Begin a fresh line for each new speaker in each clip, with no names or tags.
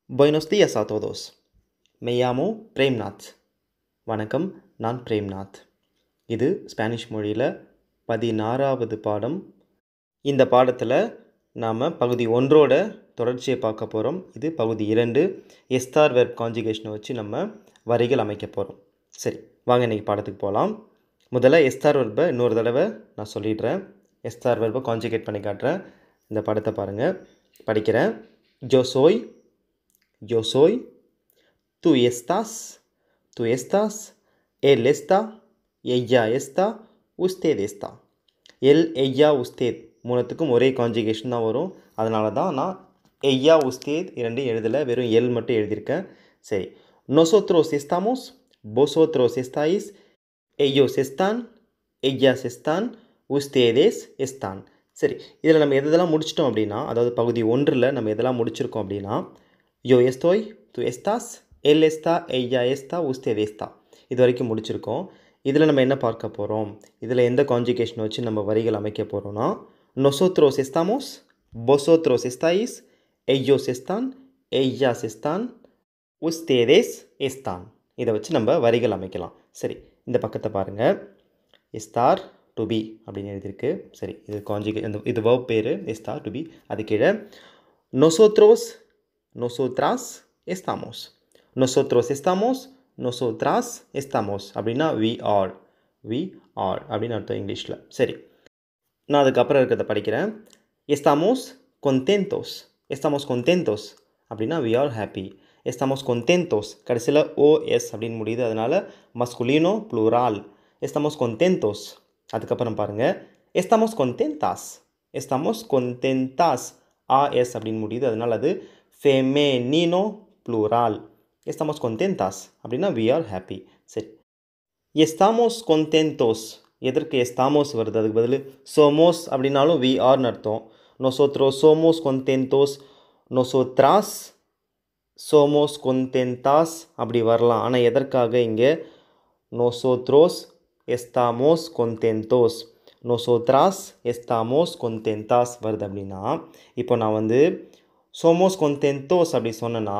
Buenos días a todos. Me llamo Premnath வணக்கம் நான் பிரேம்நாத் இது ஸ்பானிஷ் மொழியில் பதினாறாவது பாடம் இந்த பாடத்தில் நாம் பகுதி ஒன்றோட தொடர்ச்சியை பார்க்க போகிறோம் இது பகுதி இரண்டு எஸ்தார் வெர்ப் காஞ்சிகேஷனை வச்சு நம்ம வரிகள் அமைக்க போகிறோம் சரி வாங்க இன்றைக்கி பாடத்துக்கு போகலாம் முதல்ல எஸ்தார் வெர்பை இன்னொரு தடவை நான் சொல்லிடுறேன் எஸ்தார் வெர்பை காஞ்சிகேட் பண்ணி காட்டுறேன் இந்த படத்தை பாருங்கள் படிக்கிறேன் ஜோ சோய் yo soy, tú estás, tú estás, él está, ella está, usted está. எல் ஐயா உஸ்தேத் மூணுத்துக்கும் ஒரே காஞ்சிகேஷன் தான் வரும் அதனால தான் நான் ஐயா உஸ்தேத் இரண்டையும் எழுதலை வெறும் எல் மட்டும் எழுதியிருக்கேன் சரி nosotros estamos, vosotros estáis, ellos están, ellas están, ustedes están. சரி இதில் நம்ம எதெல்லாம் முடிச்சிட்டோம் அப்படின்னா அதாவது பகுதி ஒன்றில் நம்ம எதெல்லாம் முடிச்சிருக்கோம் அப்படின்னா yo estoy, tú estás, él está, ella está, usted está இது வரைக்கும் முடிச்சிருக்கோம் இதில் நம்ம என்ன பார்க்க போகிறோம் இதில் எந்த காஞ்சிகேஷன் வச்சு நம்ம வரிகள் அமைக்க போகிறோம்னா nosotros estamos, vosotros estáis, ellos están, ellas están, ustedes están இதை வச்சு நம்ம வரிகள் அமைக்கலாம் சரி இந்த பக்கத்தை பாருங்கள் estar டு பி அப்படின்னு எழுதியிருக்கு சரி இது காஞ்சிகே இந்த இது வேர்ப் பேர் estar டு பி அது கீழே nosotros nosotras estamos nosotros estamos nosotras estamos அப்படின்னா we are we are அப்படின்னு அர்த்தம் இங்கிலீஷில் சரி நான் அதுக்கப்புறம் இருக்கிறத படிக்கிறேன் estamos contentos estamos contentos அப்படின்னா we are happy estamos contentos கடைசியில் ஓஎஸ் அப்படின்னு முடியுது அதனால் மஸ்குலினோ ப்ளூரால் estamos contentos அதுக்கப்புறம் பாருங்கள் estamos contentas estamos contentas ஆஎஸ் அப்படின்னு முடியுது அதனால் அது femenino plural. Estamos contentas அப்படின்னா we are happy சரி estamos contentos எதற்கு estamos வருது அதுக்கு பதில் somos அப்படின்னாலும் we are அர்த்தம் nosotros somos contentos nosotras somos contentas அப்படி வரலாம் ஆனால் எதற்காக இங்கே nosotros estamos contentos nosotras estamos contentas வருது அப்படின்னா இப்போ நான் வந்து சோமோஸ் கொந்தென்டோஸ் அப்படி சொன்னேன்னா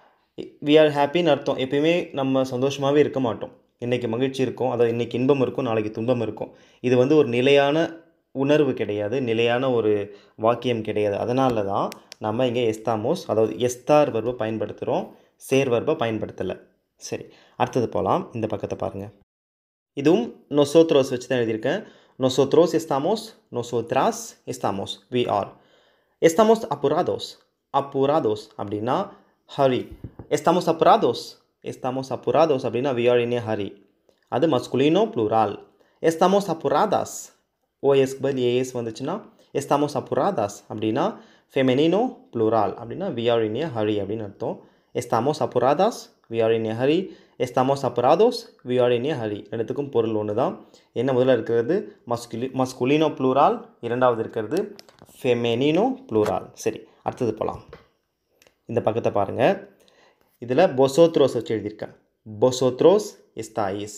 வி ஆர் ஹாப்பின்னு அர்த்தம் எப்பயுமே நம்ம சந்தோஷமாகவே இருக்க மாட்டோம் இன்றைக்கி மகிழ்ச்சி இருக்கும் அதாவது இன்றைக்கி இன்பம் இருக்கும் நாளைக்கு துன்பம் இருக்கும் இது வந்து ஒரு நிலையான உணர்வு கிடையாது நிலையான ஒரு வாக்கியம் கிடையாது அதனால தான் நம்ம இங்கே எஸ்தாமோஸ் அதாவது எஸ்தார் வர்பை பயன்படுத்துகிறோம் சேர் வர்பை பயன்படுத்தலை சரி அடுத்தது போகலாம் இந்த பக்கத்தை பாருங்கள் இதுவும் நொசோத்ரோஸ் வச்சு தான் எழுதியிருக்கேன் நொசோத்ரோஸ் எஸ்தாமோஸ் நொசோத்ராஸ் எஸ்தாமோஸ் வி ஆர் எஸ்தாமோஸ் அப்புராதோஸ் apurados அப்படின்னா Hari estamos apurados estamos apurados அப்படின்னா we are in a hurry அது மஸ்குலினோ ப்ளூரால் estamos apuradas ஓஎஸ்க்கு பதில் ஏஎஸ் வந்துச்சுன்னா estamos apuradas அப்படின்னா femenino plural அப்படின்னா we are in a hurry அப்படின்னு அர்த்தம் estamos apuradas we are in a hurry estamos apurados we are in a hurry ரெண்டுத்துக்கும் பொருள் ஒன்று தான் என்ன முதல்ல இருக்கிறது மஸ்குலி மஸ்குலினோ ப்ளூரால் இரண்டாவது இருக்கிறது ஃபெமெனினோ ப்ளூரால் சரி அடுத்தது போகலாம் இந்த பக்கத்தை பாருங்கள் இதில் பொசோத்ரோஸ் வச்சு எழுதியிருக்கேன் பொசோத்ரோஸ் எஸ்தாயிஸ்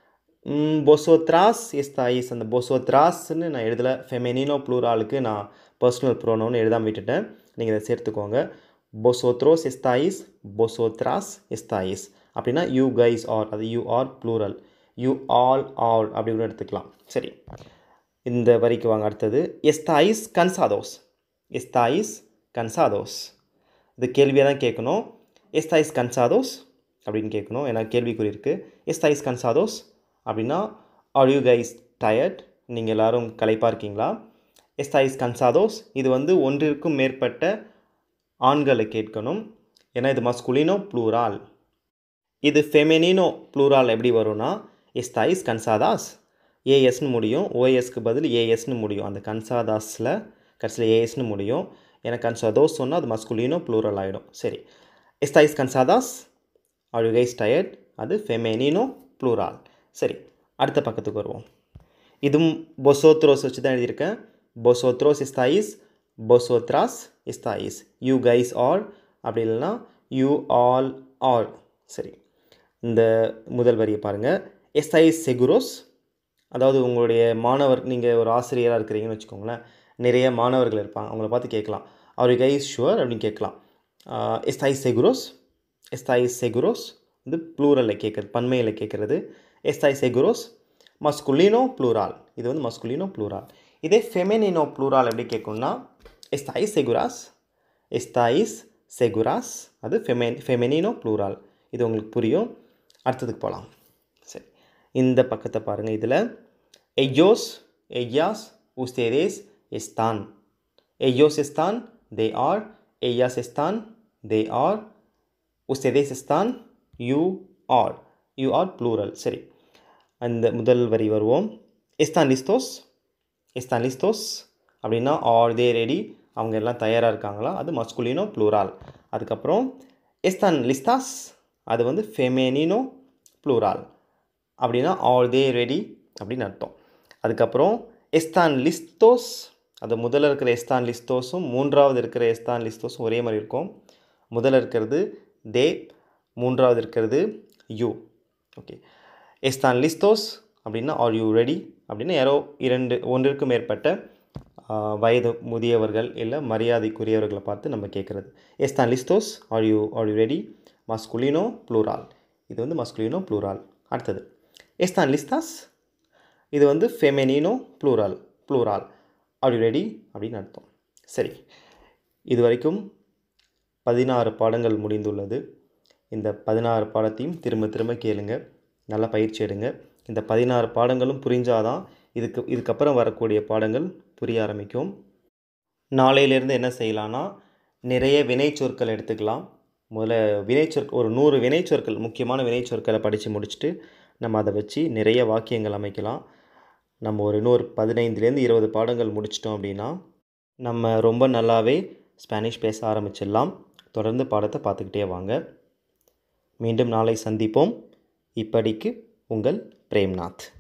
பொசோத்ராஸ் எஸ்தாயிஸ் அந்த பொசோத்ராஸ்ன்னு நான் எழுதலை ஃபெமெனினோ ப்ளூராலுக்கு நான் பர்சனல் ப்ரோனோன்னு எழுதாமல் விட்டுட்டேன் நீங்கள் இதை சேர்த்துக்கோங்க பொசோத்ரோஸ் எஸ்தாயிஸ் பொசோத்ராஸ் எஸ்தாயிஸ் அப்படின்னா யூ கைஸ் ஆர் அது you are plural you all are அப்படி கூட எடுத்துக்கலாம் சரி இந்த வரிக்கு வாங்க அடுத்தது எஸ்தாயிஸ் கன்சாதோஸ் எஸ்தாயிஸ் கன்சாதோஸ் இது கேள்வியாக தான் கேட்கணும் எஸ்தாயிஸ் கன்சாதோஸ் அப்படின்னு கேட்கணும் ஏன்னா கேள்விக்குறி இருக்குது எஸ்தாயிஸ் கன்சாதோஸ் அப்படின்னா ஆர் யூ கைஸ் டயர்ட் நீங்கள் எல்லோரும் களைப்பாக இருக்கீங்களா எஸ்தாயிஸ் கன்சாதோஸ் இது வந்து ஒன்றிற்கும் மேற்பட்ட ஆண்களை கேட்கணும் ஏன்னா இது மஸ்குலினோ ப்ளூரால் இது ஃபெமெனினோ ப்ளூரால் எப்படி வரும்னா எஸ்தாயிஸ் கன்சாதாஸ் ஏஎஸ்னு முடியும் ஓஎஸ்க்கு பதில் ஏஎஸ்னு முடியும் அந்த கன்சாதாஸில் கடைசியில் ஏஎஸ்னு முடியும் ஏன்னா கன்சாதோஸ் சொன்னால் அது மஸ்குலினோ ப்ளூரல் ஆகிடும் சரி எஸ்தாயிஸ் கன்சாதாஸ் ஆர் யூ கைஸ் டயர்ட் அது ஃபெமெனினோ ப்ளூரால் சரி அடுத்த பக்கத்துக்கு வருவோம் இதுவும் பொசோத்ரோஸ் வச்சு தான் எழுதியிருக்கேன் பொசோத்ரோஸ் எஸ்தாயிஸ் பொசோத்ராஸ் எஸ்தாயிஸ் யூ கைஸ் ஆல் அப்படி இல்லைன்னா யூ ஆல் ஆல் சரி இந்த முதல் வரியை பாருங்கள் எஸ்தாயிஸ் செகுரோஸ் அதாவது உங்களுடைய மாணவர் நீங்கள் ஒரு ஆசிரியராக இருக்கிறீங்கன்னு வச்சுக்கோங்களேன் நிறைய மாணவர்கள் இருப்பாங்க அவங்கள பார்த்து கேட்கலாம் அவர் கைஸ் ஷுவர் அப்படின்னு கேட்கலாம் எஸ்தாய் செகுரோஸ் எஸ்தாய் செகுரோஸ் வந்து ப்ளூரலில் கேட்குறது பன்மையில் கேட்குறது எஸ்தாய் செகுரோஸ் மஸ்குலினோ ப்ளூரால் இது வந்து மஸ்குலினோ ப்ளூரால் இதே ஃபெமினினோ ப்ளூரால் எப்படி கேட்கணும்னா எஸ்தாய் செகுராஸ் எஸ்தாயிஸ் செகுராஸ் அது ஃபெமெ ஃபெமினினோ ப்ளூரால் இது உங்களுக்கு புரியும் அடுத்ததுக்கு போகலாம் சரி இந்த பக்கத்தை பாருங்கள் இதில் எய்யோஸ் எய்யாஸ் உஸ்தேரேஸ் எஸ்தான் எய்யோஸ் எஸ்தான் தே ஆர் எய்யாஸ் எஸ்தான் தே ஆர் உஸ்தேரேஸ் எஸ்தான் you are you are plural சரி அந்த முதல் வரி வருவோம் எஸ்தான் லிஸ்தோஸ் எஸ்தான் லிஸ்தோஸ் அப்படின்னா ஆர் தே ரெடி அவங்க எல்லாம் தயாராக இருக்காங்களா அது மஸ்குலினோ ப்ளூரால் அதுக்கப்புறம் எஸ்தான் லிஸ்தாஸ் அது வந்து ஃபெமேனினோ ப்ளூரால் அப்படின்னா ஆல் தே ரெடி அப்படின்னு அர்த்தம் அதுக்கப்புறம் எஸ்தான் லிஸ்தோஸ் அது முதல்ல இருக்கிற எஸ்தான் லிஸ்தோஸும் மூன்றாவது இருக்கிற எஸ்தான் லிஸ்தோஸும் ஒரே மாதிரி இருக்கும் முதல்ல இருக்கிறது தே மூன்றாவது இருக்கிறது யூ ஓகே எஸ்தான் லிஸ்தோஸ் அப்படின்னா ஆர் யூ ரெடி அப்படின்னா யாரோ இரண்டு ஒன்றிற்கு மேற்பட்ட வயது முதியவர்கள் இல்லை மரியாதைக்குரியவர்களை பார்த்து நம்ம கேட்குறது எஸ்தான் லிஸ்தோஸ் are you are you ready மஸ்குலினோ ப்ளூரால் இது வந்து மஸ்குலினோ ப்ளூரால் அடுத்தது எஸ்தான் லிஸ்தாஸ் இது வந்து ஃபெமெனினோ ப்ளூரால் ப்ளூரால் ஆர் யூ ரெடி அப்படின்னு அர்த்தம் சரி இது வரைக்கும் பதினாறு பாடங்கள் முடிந்துள்ளது இந்த பதினாறு பாடத்தையும் திரும்ப திரும்ப கேளுங்க நல்லா பயிற்சி எடுங்க இந்த பதினாறு பாடங்களும் புரிஞ்சாதான் இதுக்கு இதுக்கப்புறம் வரக்கூடிய பாடங்கள் புரிய ஆரம்பிக்கும் நாளையிலேருந்து என்ன செய்யலான்னா நிறைய வினைச்சொற்கள் எடுத்துக்கலாம் முதல்ல வினைச்சொற்கள் ஒரு நூறு வினைச்சொற்கள் முக்கியமான வினைச்சொற்களை படித்து முடிச்சுட்டு நம்ம அதை வச்சு நிறைய வாக்கியங்கள் அமைக்கலாம் நம்ம ஒரு இன்னொரு பதினைந்துலேருந்து இருபது பாடங்கள் முடிச்சிட்டோம் அப்படின்னா நம்ம ரொம்ப நல்லாவே ஸ்பானிஷ் பேச ஆரம்பிச்சிடலாம் தொடர்ந்து பாடத்தை பார்த்துக்கிட்டே வாங்க மீண்டும் நாளை சந்திப்போம் இப்படிக்கு உங்கள் பிரேம்நாத்